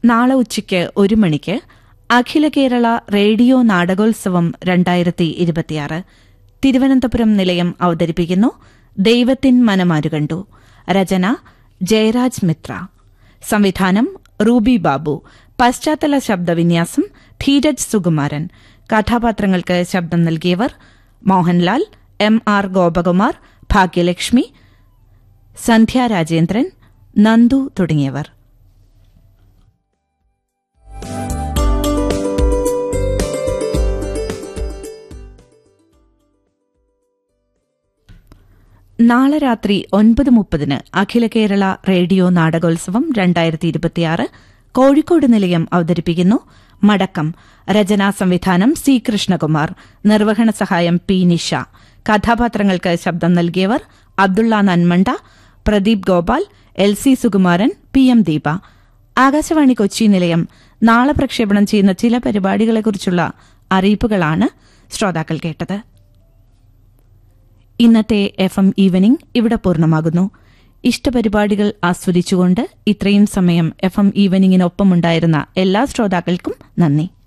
നാളെ ഉച്ചയ്ക്ക് ഒരു മണിക്ക് അഖില കേരള റേഡിയോ നാടകോത്സവം രണ്ടായിരത്തി ഇരുപത്തിയാറ് തിരുവനന്തപുരം നിലയം അവതരിപ്പിക്കുന്നു ദൈവത്തിൻ മനമാരു കണ്ടു രചന ജയരാജ് മിത്ര സംവിധാനം റൂബി ബാബു പശ്ചാത്തല ശബ്ദവിന്യാസം ധീരജ് സുകുമാരൻ കഥാപാത്രങ്ങൾക്ക് ശബ്ദം നൽകിയവർ മോഹൻലാൽ എം ആർ ഗോപകുമാർ ഭാഗ്യലക്ഷ്മി സന്ധ്യ രാജേന്ദ്രൻ നന്ദു തുടങ്ങിയവർ നാളെ രാത്രി ഒൻപത് മുപ്പതിന് അഖില കേരള റേഡിയോ നാടകോത്സവം രണ്ടായിരത്തി ഇരുപത്തിയാറ് കോഴിക്കോട് നിലയം അവതരിപ്പിക്കുന്നു മടക്കം രചനാ സംവിധാനം സി കൃഷ്ണകുമാർ നിർവഹണ സഹായം പി നിഷ കഥാപാത്രങ്ങൾക്ക് ശബ്ദം നൽകിയവർ Abdulla Nanmanda Pradeep Gopal L C Sukumaran P M Deepa Akashvani Kochi നിലയം നാളെ പ്രക്ഷേപണം ചെയ്യുന്ന ചില പരിപാടികളെക്കുറിച്ചുള്ള അറിയിപ്പുകളാണ് ശ്രോതാക്കൾ കേട്ടത് ഇന്നത്തെ എഫ് എം ഈവനിംഗ് ഇവിടെ പൂർണ്ണമാകുന്നു ഇഷ്ടപരിപാടികൾ ആസ്വദിച്ചുകൊണ്ട് ഇത്രയും സമയം എഫ് എം ഈവനിങ്ങിനൊപ്പമുണ്ടായിരുന്ന എല്ലാ ശ്രോതാക്കൾക്കും നന്ദി